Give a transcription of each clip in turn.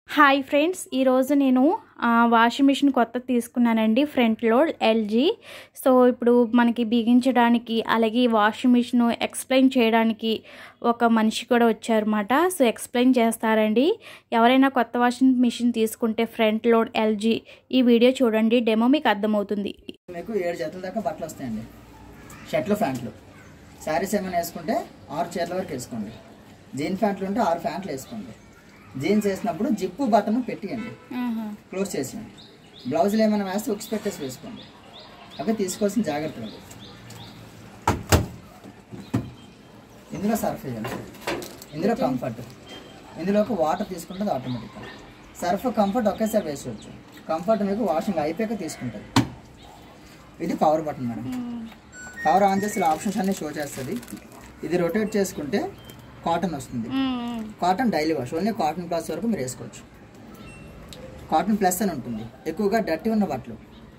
Hi friends ఈరోజు నేను ఆ, వాషింగ్ మిషన్ కొత్త తీసుకున్నానండి ఫ్రంట్లో ఎల్జీ సో ఇప్పుడు మనకి బిగించడానికి అలాగే ఈ వాషింగ్ మిషన్ ఎక్స్ప్లెయిన్ చేయడానికి ఒక మనిషి కూడా వచ్చారన్నమాట సో ఎక్స్ప్లెయిన్ చేస్తారండి ఎవరైనా కొత్త వాషింగ్ మిషన్ తీసుకుంటే ఫ్రంట్ లోడ్ ఎల్జీ ఈ వీడియో చూడండి డెమో మీకు అర్థమవుతుంది మీకు ఏడు జతల దాకా బట్టలు వస్తాయండి షర్ట్లు ప్యాంట్లు శారీస్ ఏమైనా వేసుకుంటే ఆరు చీరల వరకు వేసుకోండి జీన్ ప్యాంట్లు ఉంటే ఆరు ప్యాంట్లు వేసుకోండి జీన్స్ వేసినప్పుడు జిప్పు బటన్ పెట్టియండి క్లోజ్ చేసేయండి బ్లౌజులు ఏమైనా వేస్తే ఉక్స్ పెట్టేసి వేసుకోండి అవి తీసుకోవాల్సిన జాగ్రత్తలు అవి. ఇందులో సర్ఫ్ వేయాలి ఇందులో కంఫర్ట్ ఇందులోకి వాటర్ తీసుకుంటుంది ఆటోమేటిక్గా సర్ఫ్ కంఫర్ట్ ఒకేసారి వేసుకోవచ్చు కంఫర్ట్ మీకు వాషింగ్ అయిపోయాక తీసుకుంటుంది ఇది power button madam power on చేసి ఇలా ఆప్షన్స్ అన్ని షో చేస్తుంది ఇది రొటేట్ చేసుకుంటే కాటన్ వస్తుంది cotton daily wash only cotton cloth వరకు మీరు వేసుకోవచ్చు కాటన్ ప్లస్ అని ఉంటుంది ఎక్కువగా డర్టీ ఉన్న బట్టలు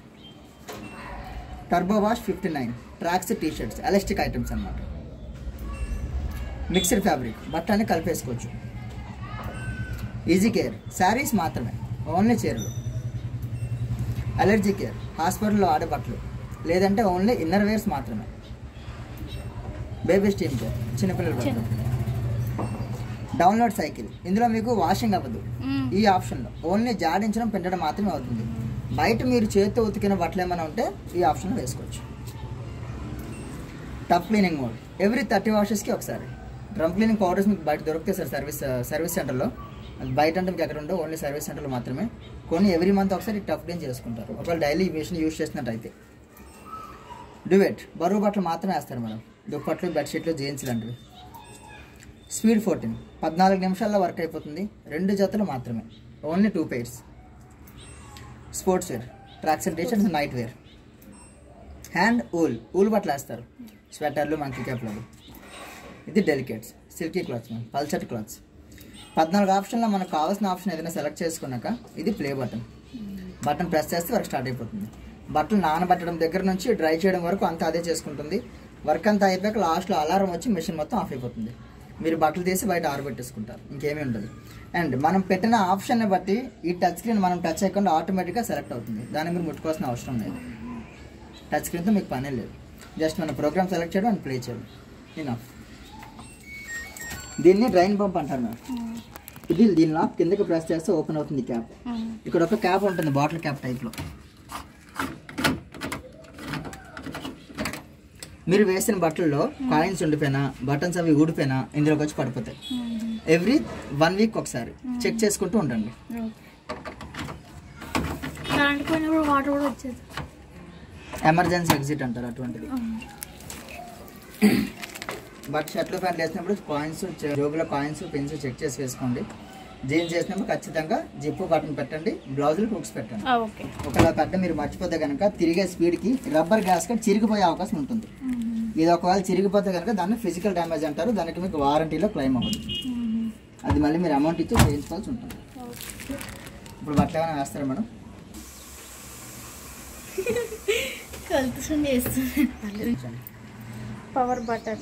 turbo wash fifty nine tracks T shirts elastic items అన్నమాట మిక్స్డ్ ఫ్యాబ్రిక్ బట్టలన్నీ కలిపేసుకోవచ్చు ఈజీ కేర్ శారీస్ మాత్రమే ఓన్లీ చీరలు అలర్జీ కేర్ హాస్పిటల్లో ఆడే బట్టలు లేదంటే ఓన్లీ ఇన్నర్ వేర్స్ మాత్రమే బేబీ స్టీమ్ కేర్ చిన్నపిల్లల బట్టలు డౌన్లోడ్ సైకిల్ ఇందులో మీకు వాషింగ్ అవ్వదు ఈ ఆప్షన్లో ఓన్లీ జాడించడం పెంచడం మాత్రమే అవుతుంది బయట మీరు చేతితో ఉతికిన బట్టలు ఏమైనా ఉంటే ఈ ఆప్షన్లో వేసుకోవచ్చు tub cleaning mode every thirty వాషెస్కి ఒకసారి డ్రమ్ క్లీనింగ్ పౌడర్స్ మీకు బయట దొరుకుతాయి సార్ సర్వీస్ సర్వీస్ సెంటర్లో అది బయట అంటే మీకు ఎక్కడ ఉండవు ఓన్లీ సర్వీస్ సెంటర్లో మాత్రమే కొన్ని ఎవ్రీ మంత్ ఒకసారి టప్ క్లీన్ చేసుకుంటారు ఒకవేళ డైలీ ఈ మిషన్ యూస్ చేసినట్టయితే డ్యూవెట్ బరువు బట్టలు మాత్రమే వేస్తారు మేడం దుప్పట్లు బెడ్షీట్లు జీన్స్ లాంటివి స్పీడ్ ఫోర్టీన్ పద్నాలుగు నిమిషాల్లో వర్క్ అయిపోతుంది రెండు జతలు మాత్రమే only two pairs sports wear tracks and T shirts night wear hand wool wool బట్టలు వేస్తారు స్వెటర్లు మంకీ క్యాప్లు అవి. ఇది డెలికేట్స్ సిల్కీ క్లాత్స్ మ్యామ్ పల్చటి క్లాత్స్ పద్నాలుగు ఆప్షన్లో మనకు కావాల్సిన ఆప్షన్ ఏదైనా సెలెక్ట్ చేసుకున్నాక ఇది ప్లే బటన్ బటన్ ప్రెస్ చేస్తే వర్క్ స్టార్ట్ అయిపోతుంది బట్టలు నానబెట్టడం దగ్గర నుంచి డ్రై చేయడం వరకు అంతా అదే చేసుకుంటుంది వర్క్ అంతా అయిపోయాక లాస్ట్లో అలారం వచ్చి మిషన్ మొత్తం ఆఫ్ అయిపోతుంది మీరు బట్టలు తీసి బయట ఆరబెట్టేసుకుంటారు ఇంకేమీ ఉండదు అండ్ మనం పెట్టిన ఆప్షన్ని బట్టి ఈ టచ్ స్క్రీన్ మనం టచ్ చేయకుండా ఆటోమేటిక్గా సెలెక్ట్ అవుతుంది దాన్ని మీరు ముట్టుకోవాల్సిన అవసరం లేదు టచ్ స్క్రీన్తో మీకు పనే లేదు జస్ట్ మన ప్రోగ్రామ్ సెలెక్ట్ చేయడం అండ్ ప్లే చేయడం ఇనఫ్ దీన్ని డ్రైన్ పంప్ అంటారు మేడం ఇది దీని లాక్ కిందకి ప్రెస్ చేస్తే ఓపెన్ అవుతుంది క్యాప్ ఇక్కడ ఒక క్యాప్ ఉంటుంది బాటిల్ క్యాప్ టైప్లో మీరు వేసిన బట్టల్లో కాయిన్స్ ఉండిపోయినా బటన్స్ అవి ఊడిపోయినా ఇందులోకి వచ్చి పడిపోతాయి ఎవ్రీ వన్ వీక్ ఒకసారి చెక్ చేసుకుంటూ ఉండండి కరెంట్ పోయినప్పుడు వాటర్ కూడా వచ్చేది ఎమర్జెన్సీ ఎగ్జిట్ అంటారు అటువంటిది బట్ షర్ట్లు ప్యాంట్లు వేసినప్పుడు కాయిన్స్ జోబులో కాయిన్స్ పెన్స్ చెక్ చేసి వేసుకోండి జీన్స్ చేసినప్పుడు ఖచ్చితంగా జిప్పు బటన్ పెట్టండి బ్లౌజులు హుక్స్ పెట్టండి ఓకే ఒకవేళ పెట్ట మీరు మర్చిపోతే కనుక తిరిగే స్పీడ్కి రబ్బర్ గ్యాస్ కట్ చిరిగిపోయే అవకాశం ఉంటుంది ఇది ఒకవేళ చిరిగిపోతే కనుక దాన్ని ఫిజికల్ డ్యామేజ్ అంటారు దానికి మీకు వారంటీలో క్లెయిమ్ అవ్వదు అది మళ్ళీ మీరు అమౌంట్ ఇచ్చి చేయించుకోవాల్సి ఉంటుంది ఇప్పుడు బట్టలు ఏమైనా వేస్తారా మేడం కలుతుసం చేస్తుంది పవర్ బటన్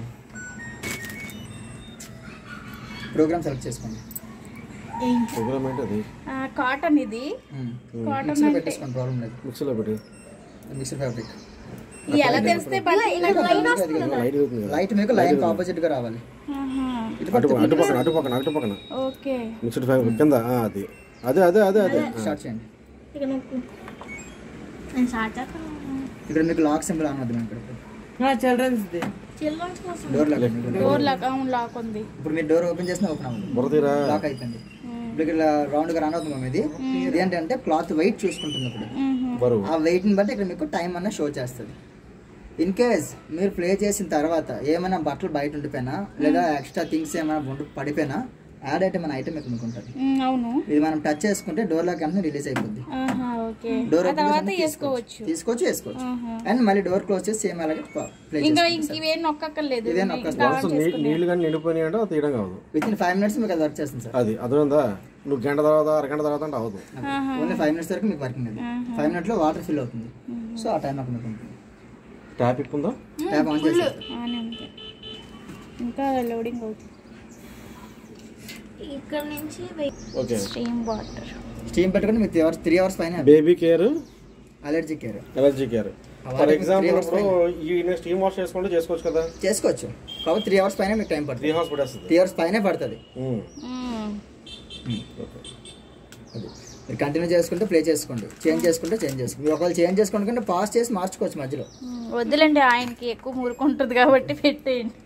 ప్రోగ్రామ్ సెలెక్ట్ చేసుకోండి ప్రోగ్రామ్ ఏంటి అది కాటన్ ఇది కాటన్ మిక్సీలో అంటే పెట్టేసుకోండి ప్రాబ్లం లేదు మిక్సీలో పెట్టి మిక్సర్ ఫ్యాబ్రిక్ ఇది ఎలా తెలిస్తే లైట్ అవుతుంది కదా లైట్ మీకు లైన్ ఆపోజిట్ గా రావాలి ఇటు అటు పక్క అటు పక్కన అటు పక్కన అటు పక్కన ఓకే మిక్స్డ్ ఫ్యాబ్రిక్ కింద ఆ, అది అదే అదే అదే అదే స్టార్ట్ చేయండి ఇక నొక్కు నేను స్టార్ట్ చేస్తాను ఇక్కడ మీకు లాక్ సింబల్ ఆన్ అవుతుంది ఇక్కడ చిల్డ్రన్స్ కోసం డోర్ లాక్ డోర్ లాక్ అవును లాక్ ఉంది ఇప్పుడు మీరు డోర్ ఓపెన్ చేసినా ఓపెన్ అవ్వదు బురదీరా లాక్ అయిపోయింది ఇప్పుడు ఇక్కడ రౌండ్ గా రన్ అవుతుంది మ్యామ్ ఇది ఇది ఏంటంటే క్లాత్ వెయిట్ చూసుకుంటుంది ఇప్పుడు బరువు ఆ వెయిట్ ని బట్టి ఇక్కడ మీకు టైం అన్న షో చేస్తుంది ఇన్ కేస్ మీరు ప్లే చేసిన తర్వాత ఏమైనా బట్టలు బయట ఉండిపోయినా లేదా ఎక్స్ట్రా థింగ్స్ ఏమైనా ఉండి పడిపోయినా యాడ్ ఐటమ్ అనే ఐటమ్ ఇక్కడ మీకు ఉంటుంది అవును ఇది మనం టచ్ చేసుకుంటే డోర్ లాక్ అంటే రిలీజ్ అయిపోద్ది ఆహా, ఓకే డోర్ ఆ ఓపెన్ తర్వాత చేసి వేసుకోవచ్చు తీసుకోవచ్చు వేసుకోవచ్చు ఆహా. అండ్ మళ్ళీ డోర్ క్లోజ్ చేసి సేమ్ అలాగే ప్లే ఇంకా ఇంక ఇవేం నొక్కక్కర్లేదు ఇవేం నొక్కక్కర్లేదు. ఇంకా on చేసుకునే. నీళ్ళు కానీ నిండిపోయినాయి అంటే అది తీయడం కాదు విత్ ఇన్ ఫైవ్ మినిట్స్ మీకు అది వర్క్ చేస్తుంది సార్ అది అర్థమైందా నువ్వు గంట తర్వాత అరగంట తర్వాత అంటే అవ్వదు ఓన్లీ ఫైవ్ మినిట్స్ వరకు మీకు వర్కింగ్ అది ఫైవ్ మినిట్స్ లో వాటర్ ఫిల్ అవుతుంది సో ఆ టైం అక్కడ మీకు ఉంటుంది ట్యాప్ ఉందా ట్యాప్ ఆన్ చేసి ఆనే ఉంది. ఇంకా లోడింగ్ అవుతుంది ఇక్కడ నుంచి వెయ్యి- ఓకే స్టీమ్ వాటర్ స్టీమ్ పెట్టుకుని మీకు త్రీ అవర్స్ త్రీ అవర్స్ పైన baby care allergy care allergy care for వాటికి ఎగ్జాంపుల్ three hours ఇప్పుడు ఈ స్టీమ్ వాష్ చేసుకుంటే చేసుకోవచ్చు కదా చేసుకోవచ్చు కాబట్టి త్రీ అవర్స్ పైన మీకు టైం త్రీ పడుతుంది హవర్స్ పడేస్తుంది త్రీ అవర్స్ పైనే పడుతుంది ఉమ్. మ్మ్. ఓకే అది మీరు కంటిన్యూ చేసుకుంటే ప్లే చేసుకోండి చేంజ్ చేసుకుంటే చేంజ్ చేసుకోండి మీరు ఒకవేళ చేంజ్ చేసుకుంటే పాస్ చేసి మార్చుకోవచ్చు మధ్యలో మ్మ్. వద్దులేండి ఆయనకి ఎక్కువ మురుకుంటుంది కాబట్టి పెట్టేయండి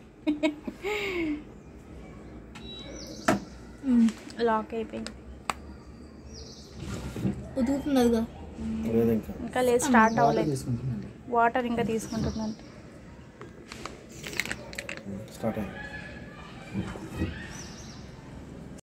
మ్మ్. లాక్ అయిపోయింది ఉదుకుతున్నదిగా లేదు ఇంకా ఇంకా లేదు స్టార్ట్ అవ్వలేదు తీసుకుంటున్నాను వాటర్ ఇంకా తీసుకుంటుందండి స్టార్ట్ అయింది